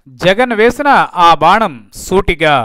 జగన్ వేసిన ఆ బాణం సూటిగా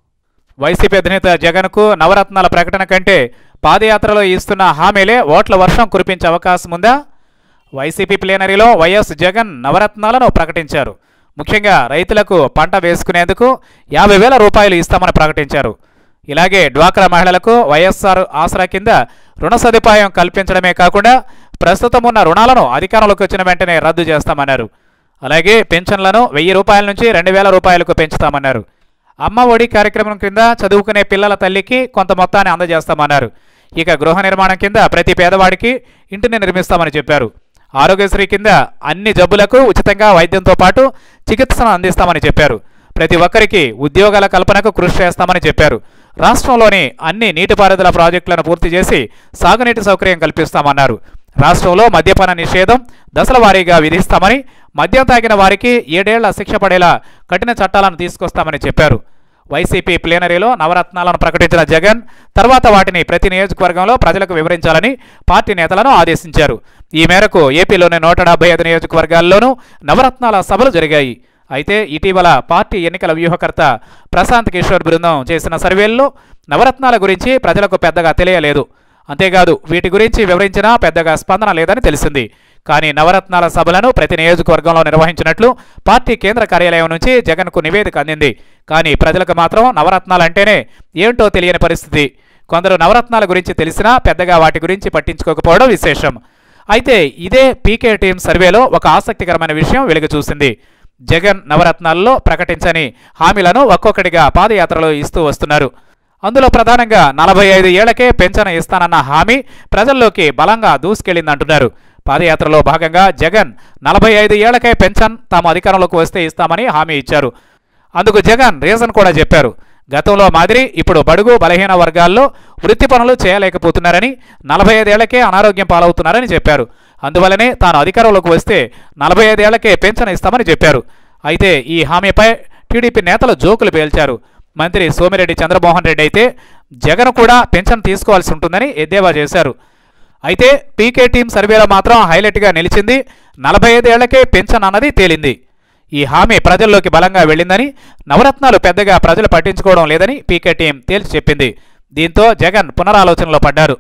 వైసీపీ అధినేత జగన్కు నవరత్నాల ప్రకటన కంటే పాదయాత్రలో ఇస్తున్న హామీలే ఓట్ల వర్షం కురిపించే అవకాశం ఉందా వైసీపీ ప్లేనరీలో వైఎస్ జగన్ నవరత్నాలను ప్రకటించారు ముఖ్యంగా రైతులకు పంట వేసుకునేందుకు యాభై వేల రూపాయలు ఇస్తామని ప్రకటించారు ఇలాగే డ్వాక్రా మహిళలకు వైఎస్ఆర్ ఆసరా కింద రుణ సదుపాయం కల్పించడమే కాకుండా ప్రస్తుతం ఉన్న రుణాలను అధికారంలోకి వచ్చిన వెంటనే రద్దు చేస్తామన్నారు అలాగే పెన్షన్లను వెయ్యి రూపాయల నుంచి రెండు వేల రూపాయలకు పెంచుతామన్నారు అమ్మ ఒడి కార్యక్రమం కింద చదువుకునే పిల్లల తల్లికి కొంత మొత్తాన్ని అందజేస్తామన్నారు ఇక గృహ నిర్మాణం కింద ప్రతి పేదవాడికి ఇంటిని నిర్మిస్తామని చెప్పారు ఆరోగ్యశ్రీ కింద అన్ని జబ్బులకు ఉచితంగా వైద్యంతో పాటు చికిత్సను అందిస్తామని చెప్పారు ప్రతి ఒక్కరికి ఉద్యోగాల కల్పనకు కృషి చేస్తామని చెప్పారు రాష్ట్రంలోని అన్ని నీటిపారుదల ప్రాజెక్టులను పూర్తి చేసి సాగునీటి సౌకర్యం కల్పిస్తామన్నారు రాష్ట్రంలో మద్యపాన నిషేధం దశల వారీగా విధిస్తామని మద్యం తాగిన వారికి ఏడేళ్ల శిక్ష పడేలా కఠిన చట్టాలను తీసుకొస్తామని చెప్పారు వైసీపీ ప్లేనరీలో నవరత్నాలను ప్రకటించిన జగన్ తర్వాత వాటిని ప్రతి నియోజకవర్గంలో ప్రజలకు వివరించాలని పార్టీ నేతలను ఆదేశించారు ఈ మేరకు ఏపీలోని నూట డెబ్బై ఐదు నియోజకవర్గాల్లోనూ నవరత్నాల సభలు జరిగాయి అయితే ఇటీవల పార్టీ ఎన్నికల వ్యూహకర్త ప్రశాంత్ కిషోర్ బృందం చేసిన సర్వేల్లో నవరత్నాల గురించి ప్రజలకు పెద్దగా తెలియలేదు అంతేకాదు వీటి గురించి వివరించినా పెద్దగా స్పందన లేదని తెలిసింది కానీ నవరత్నాల సభలను ప్రతి నియోజకవర్గంలో నిర్వహించినట్లు పార్టీ కేంద్ర కార్యాలయం నుంచి జగన్కు నివేదిక అందింది కానీ ప్రజలకు మాత్రం నవరత్నాలంటేనే ఏంటో తెలియని పరిస్థితి కొందరు నవరత్నాల గురించి తెలిసినా పెద్దగా వాటి గురించి పట్టించుకోకపోవడం విశేషం అయితే ఇదే పీకే టీం సర్వేలో ఒక ఆసక్తికరమైన విషయం వెలుగు చూసింది జగన్ నవరత్నాల్లో ప్రకటించని హామీలను ఒక్కొక్కటిగా పాదయాత్రలో ఇస్తూ వస్తున్నారు అందులో ప్రధానంగా నలభై ఐదు ఏళ్లకే పెన్షన్ ఇస్తానన్న హామీ ప్రజల్లోకి బలంగా దూసుకెళ్లిందంటున్నారు పాదయాత్రలో భాగంగా జగన్ నలభై ఐదు ఏళ్లకే పెన్షన్ తాము అధికారంలోకి వస్తే ఇస్తామని హామీ ఇచ్చారు అందుకు జగన్ రీజన్ కూడా చెప్పారు గతంలో మాదిరి ఇప్పుడు బడుగు బలహీన వర్గాల్లో వృత్తి పనులు చేయలేకపోతున్నారని నలభై ఐదేళ్లకే అనారోగ్యం పాలవుతున్నారని చెప్పారు అందువల్లనే తాను అధికారంలోకి వస్తే నలభై ఐదేళ్లకే పెన్షన్ ఇస్తామని చెప్పారు అయితే ఈ హామీపై టీడీపీ నేతలు జోకులు పేల్చారు మంత్రి సోమిరెడ్డి చంద్రమోహన్ రెడ్డి అయితే జగన్ కూడా పెన్షన్ తీసుకోవాల్సి ఉంటుందని ఎద్దేవా చేశారు అయితే పీకే టీం సర్వేలో మాత్రం హైలైట్గా నిలిచింది నలభై ఐదేళ్లకే పెన్షన్ అన్నది తేలింది ఈ హామీ ప్రజల్లోకి బలంగా వెళ్ళిందని నవరత్నాలు పెద్దగా ప్రజలు పట్టించుకోవడం లేదని పీకే టీం తేల్చి చెప్పింది దీంతో జగన్ పునరాలోచనలో పడ్డారు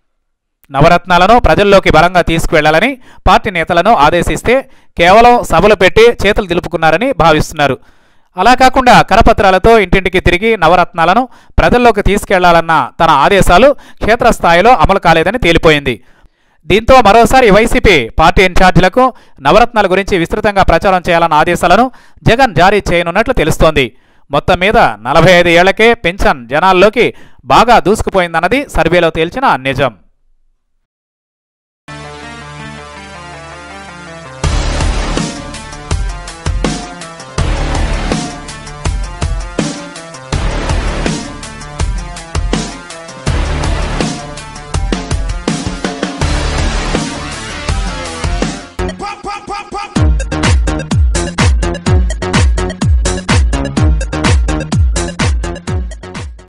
నవరత్నాలను ప్రజల్లోకి బలంగా తీసుకువెళ్లాలని పార్టీ నేతలను ఆదేశిస్తే కేవలం సభలు పెట్టి చేతులు దులుపుకున్నారని భావిస్తున్నారు అలా కాకుండా కరపత్రాలతో ఇంటింటికి తిరిగి నవరత్నాలను ప్రజల్లోకి తీసుకెళ్లాలన్న తన ఆదేశాలు క్షేత్రస్థాయిలో అమలు కాలేదని తేలిపోయింది దీంతో మరోసారి వైసీపీ పార్టీ ఇన్ఛార్జీలకు నవరత్నాల గురించి విస్తృతంగా ప్రచారం చేయాలన్న ఆదేశాలను జగన్ జారీ చేయనున్నట్లు తెలుస్తోంది మొత్తం మీద నలభై ఐదు ఏళ్లకే పెన్షన్ జనాల్లోకి బాగా దూసుకుపోయిందన్నది సర్వేలో తేల్చిన నిజం